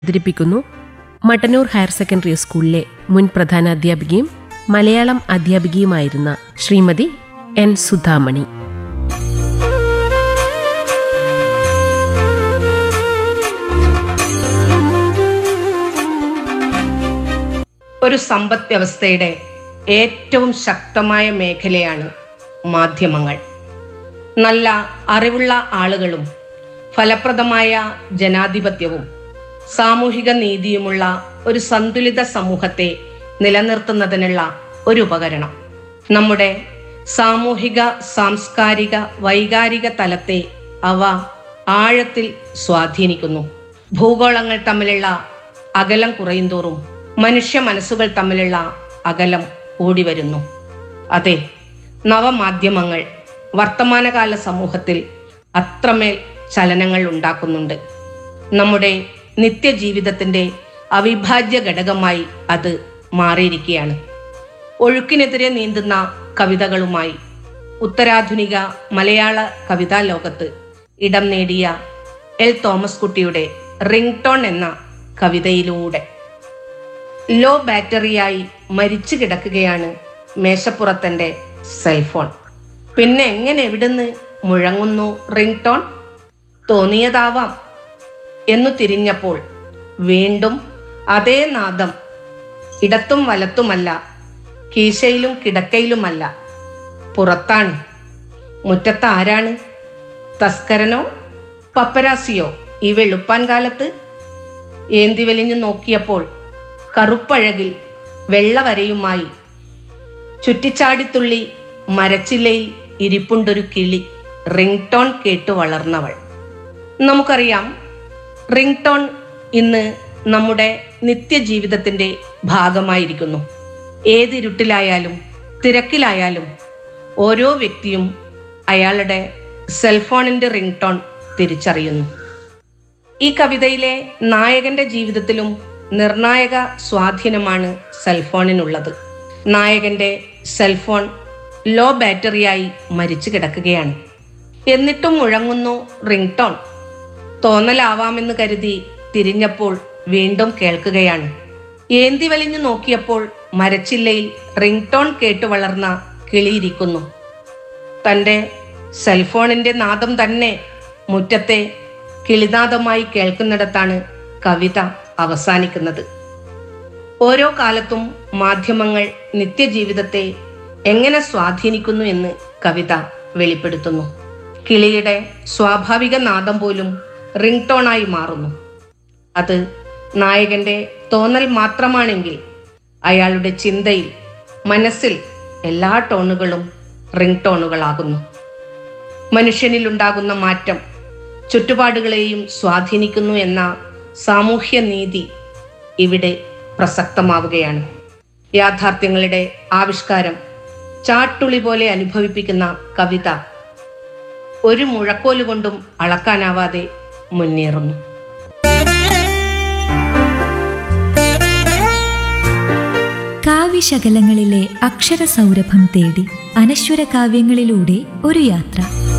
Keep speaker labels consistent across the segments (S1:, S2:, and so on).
S1: അവതരിപ്പിക്കുന്നു Mattannur higher secondary സ്കൂളിലെ മുൻ പ്രധാന അധ്യാപികയും മലയാളം അധ്യാപികയുമായിരുന്ന ശ്രീമതി എൻ സുധാമണി
S2: ഒരു സമ്പദ് വ്യവസ്ഥയുടെ ഏറ്റവും ശക്തമായ മേഖലയാണ് മാധ്യമങ്ങൾ നല്ല അറിവുള്ള ആളുകളും ഫലപ്രദമായ ജനാധിപത്യവും സാമൂഹിക നീതിയുമുള്ള ഒരു സന്തുലിത സമൂഹത്തെ നിലനിർത്തുന്നതിനുള്ള ഒരു ഉപകരണം നമ്മുടെ സാമൂഹിക സാംസ്കാരിക വൈകാരിക തലത്തെ അവ ആഴത്തിൽ സ്വാധീനിക്കുന്നു ഭൂഗോളങ്ങൾ തമ്മിലുള്ള അകലം കുറയുന്തോറും മനുഷ്യ മനസ്സുകൾ തമ്മിലുള്ള അകലം കൂടി വരുന്നു അതെ നവമാധ്യമങ്ങൾ വർത്തമാനകാല സമൂഹത്തിൽ അത്രമേൽ ചലനങ്ങൾ ഉണ്ടാക്കുന്നുണ്ട് നമ്മുടെ നിത്യജീവിതത്തിന്റെ അവിഭാജ്യ ഘടകമായി അത് മാറിയിരിക്കുകയാണ് ഒഴുക്കിനെതിരെ നീന്തുന്ന കവിതകളുമായി ഉത്തരാധുനിക മലയാള കവിതാ ലോകത്ത് ഇടം നേടിയ എൽ തോമസ് കുട്ടിയുടെ റിംഗ് ടോൺ എന്ന കവിതയിലൂടെ ലോ ബാറ്ററിയായി മരിച്ചു കിടക്കുകയാണ് മേശപ്പുറത്തന്റെ സെൽഫോൺ പിന്നെ എങ്ങനെ എവിടുന്ന് മുഴങ്ങുന്നു റിംഗ് ടോൺ തോന്നിയതാവാം എന്നു തിരിഞ്ഞപ്പോൾ വീണ്ടും അതേ നാദം ഇടത്തും വലത്തുമല്ല കീശയിലും കിടക്കയിലുമല്ല പുറത്താണ് മുറ്റത്ത് ആരാണ് തസ്കരനോ പപ്പരാസിയോ ഈ വെളുപ്പാൻ കാലത്ത് ഏന്തി വലിഞ്ഞു നോക്കിയപ്പോൾ കറുപ്പഴകിൽ വെള്ളവരയുമായി ചുറ്റിച്ചാടിത്തുള്ളി മരച്ചില്ലയിൽ ഇരിപ്പുണ്ടൊരു കിളി റിംഗ് ടോൺ കേട്ടു വളർന്നവൾ നമുക്കറിയാം റിംഗ് ടോൺ ഇന്ന് നമ്മുടെ നിത്യജീവിതത്തിന്റെ ഭാഗമായിരിക്കുന്നു ഏതിരുട്ടിലായാലും തിരക്കിലായാലും ഓരോ വ്യക്തിയും അയാളുടെ സെൽഫോണിന്റെ റിംഗ് ടോൺ തിരിച്ചറിയുന്നു ഈ കവിതയിലെ നായകന്റെ ജീവിതത്തിലും നിർണായക സ്വാധീനമാണ് സെൽഫോണിനുള്ളത് നായകന്റെ സെൽഫോൺ ലോ ബാറ്ററിയായി മരിച്ചു കിടക്കുകയാണ് എന്നിട്ടും മുഴങ്ങുന്നു റിംഗ് ടോൺ തോന്നലാവാമെന്ന് കരുതി തിരിഞ്ഞപ്പോൾ വീണ്ടും കേൾക്കുകയാണ് ഏന്തി വലിഞ്ഞു നോക്കിയപ്പോൾ മരച്ചില്ലയിൽ റിംഗ് ടോൺ കേട്ടു വളർന്ന കിളിയിരിക്കുന്നു തന്റെ സെൽഫോണിന്റെ നാദം തന്നെ മുറ്റത്തെ കിളിനാദമായി കേൾക്കുന്നിടത്താണ് കവിത അവസാനിക്കുന്നത് ഓരോ കാലത്തും മാധ്യമങ്ങൾ നിത്യജീവിതത്തെ എങ്ങനെ സ്വാധീനിക്കുന്നു എന്ന് കവിത വെളിപ്പെടുത്തുന്നു കിളിയുടെ സ്വാഭാവിക നാദം പോലും റിംഗ് ടോണായി മാറുന്നു അത് നായകന്റെ തോന്നൽ മാത്രമാണെങ്കിൽ അയാളുടെ ചിന്തയിൽ മനസ്സിൽ എല്ലാ ടോണുകളും റിംഗ് ടോണുകളാകുന്നു മനുഷ്യനിലുണ്ടാകുന്ന മാറ്റം ചുറ്റുപാടുകളെയും സ്വാധീനിക്കുന്നു എന്ന സാമൂഹ്യ നീതി ഇവിടെ പ്രസക്തമാവുകയാണ് യാഥാർത്ഥ്യങ്ങളുടെ ആവിഷ്കാരം ചാട്ടുളി പോലെ അനുഭവിപ്പിക്കുന്ന കവിത ഒരു മുഴക്കോലുകൊണ്ടും അളക്കാനാവാതെ മുന്നേറുന്നു
S3: കാവ്യശകലങ്ങളിലെ അക്ഷരസൗരഭം തേടി അനശ്വര കാവ്യങ്ങളിലൂടെ ഒരു യാത്ര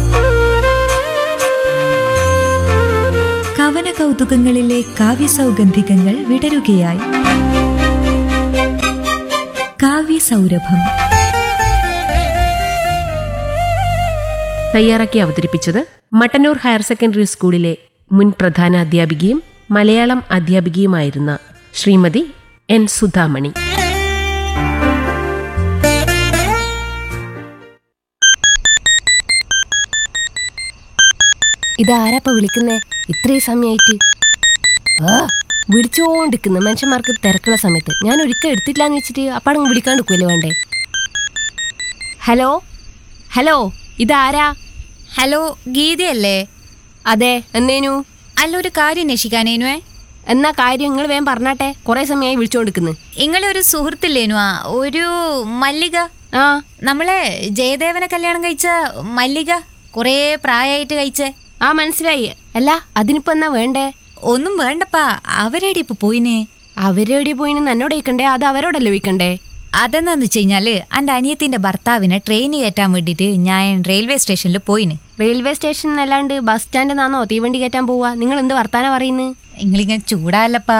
S3: കവന കൗതുകങ്ങളിലെ കാവ്യസൗഗന്ധികങ്ങൾ വിടരുകയായി കാവ്യസൗരഭം
S1: തയ്യാറാക്കി അവതരിപ്പിച്ചത് മട്ടന്നൂർ ഹയർ സെക്കൻഡറി സ്കൂളിലെ മുൻ പ്രധാന അധ്യാപികയും മലയാളം അധ്യാപികയുമായിരുന്ന ശ്രീമതി എൻ സുധാമണി
S4: ഇതാരാപ്പ വിളിക്കുന്നേ ഇത്രയും സമയമായിട്ട് ആ വിളിച്ചോണ്ടിരിക്കുന്നു മനുഷ്യന്മാർക്ക് തിരക്കുള്ള സമയത്ത് ഞാൻ ഒരിക്കൽ എടുത്തിട്ടില്ലാന്ന് വെച്ചിട്ട് അപ്പാടങ്ങ് വിളിക്കാണ്ടിരിക്കുമല്ലോ വേണ്ടേ ഹലോ ഹലോ ഇതാരാ
S5: ഹലോ ഗീതയല്ലേ
S4: അതെ എന്നേനു
S5: അല്ല ഒരു കാര്യം നശിക്കാനേനുവേ
S4: എന്നാ കാര്യം നിങ്ങൾ വേഗം പറഞ്ഞാട്ടെ കുറെ സമയമായി വിളിച്ചോണ്ടിരിക്കുന്നു
S5: ഇങ്ങളെ ഒരു സുഹൃത്തില്ലേനു ആ ഒരു മല്ലിക
S4: ആ
S5: നമ്മളെ ജയദേവനെ കല്യാണം കഴിച്ച മല്ലിക കുറേ പ്രായമായിട്ട് കഴിച്ചേ
S4: ആ മനസ്സിലായി അല്ല അതിനിപ്പോ എന്നാ വേണ്ടേ
S5: ഒന്നും വേണ്ടപ്പാ അവരേടി ഇപ്പൊ പോയിന്
S4: അവരെവിടെ പോയിന്ന് എന്നോട് ചോദിക്കണ്ടേ അത് അവരോടല്ലേ ചോദിക്കണ്ടേ
S5: അതെന്താന്ന് വെച്ച് കഴിഞ്ഞാല് എൻ്റെ അനിയത്തിന്റെ ഭർത്താവിനെ ട്രെയിൻ കയറ്റാൻ വേണ്ടിയിട്ട് ഞാൻ റെയിൽവേ സ്റ്റേഷനിൽ പോയിന്
S4: റെയിൽവേ സ്റ്റേഷൻ അല്ലാണ്ട് ബസ് സ്റ്റാൻഡിൽ നിന്നാണോ തീവണ്ടി കയറ്റാൻ പോവാ നിങ്ങൾ എന്ത് വർത്താനം പറയുന്നത്
S5: നിങ്ങളിങ്ങനെ ചൂടാല്ലപ്പാ